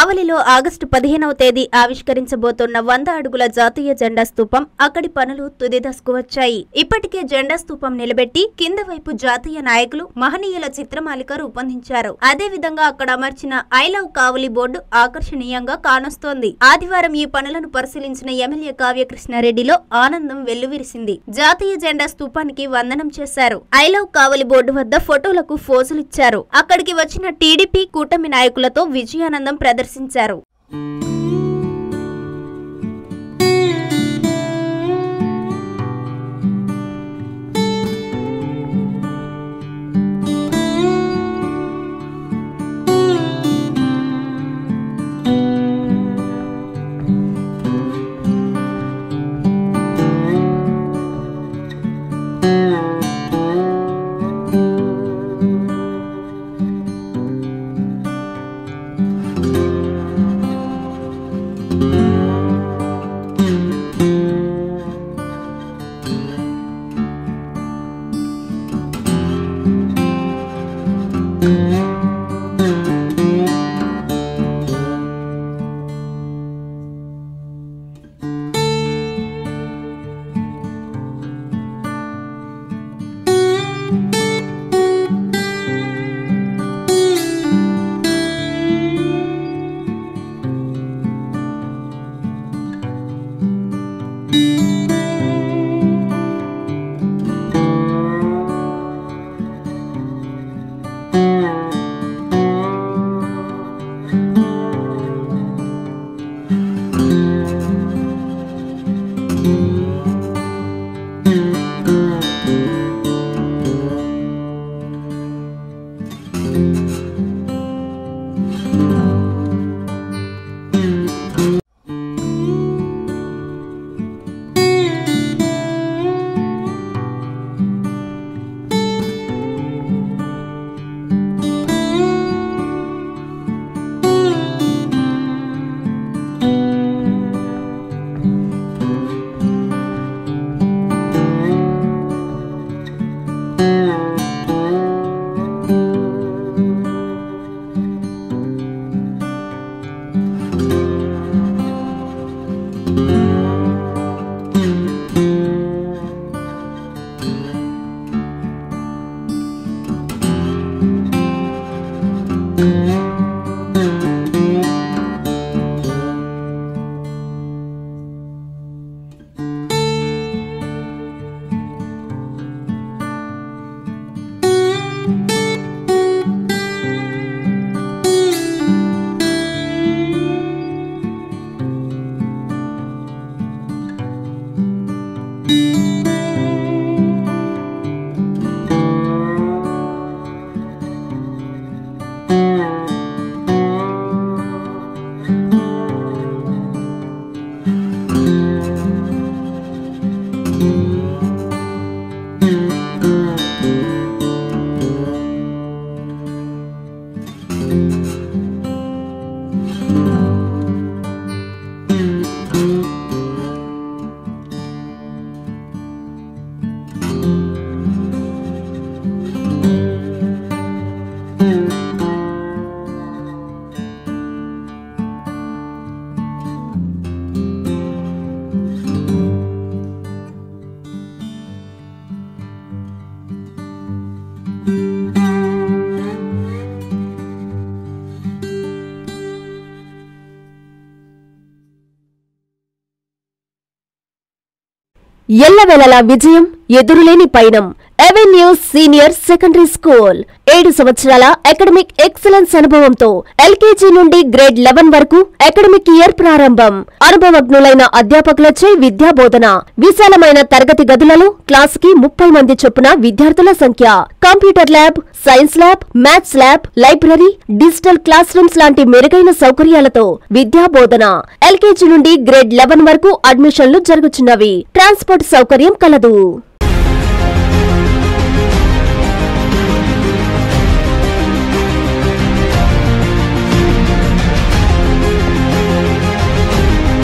కావలిలో ఆగస్టు పదిహేనవ తేదీ ఆవిష్కరించబోతున్న వంద అడుగుల జాతీయ జెండా స్తూపం అక్కడి పనులు తుది దశకు వచ్చాయి ఇప్పటికే జెండా స్తూపం నిలబెట్టి కింద వైపు జాతీయ నాయకులు మహనీయుల చిత్రమాలిక రూపొందించారు అదే విధంగా అక్కడ అమర్చిన ఐ లవ్ కావలి బోర్డు ఆకర్షణీయంగా కానొస్తోంది ఆదివారం ఈ పనులను పరిశీలించిన ఎమ్మెల్యే కావ్యకృష్ణారెడ్డిలో ఆనందం వెల్లువిరిసింది జాతీయ జెండా స్తూపానికి వందనం చేశారు ఐ లవ్ కావలి బోర్డు వద్ద ఫోటోలకు ఫోజులిచ్చారు అక్కడికి వచ్చిన టీడీపీ కూటమి నాయకులతో విజయానందం ప్రదర్శించారు ఎల్లవెలలా విజయం ఎదురులేని పయనం అవెన్యూ సీనియర్ సెకండరీ స్కూల్ ఏడు సంవత్సరాల అకాడమిక్ ఎక్సలెన్స్ అనుభవంతో ఎల్కేజీ నుండి గ్రేడ్ లెవెన్ వరకు అకాడమిక్ ఇయర్ ప్రారంభం అనుభవజ్ఞులైన అధ్యాపకులచే విద్యా బోధన విశాలమైన తరగతి గదులలో క్లాస్ కి ముప్పై మంది చొప్పున విద్యార్థుల సంఖ్య computer lab science lab maths lab library digital classrooms లాంటి మెరుగైన సౌకర్యాలతో విద్యా బోధన ఎల్కేజీ నుండి గ్రేడ్ లెవెన్ వరకు అడ్మిషన్లు జరుగుతున్నవి ట్రాన్స్పోర్ట్ సౌకర్యం కలదు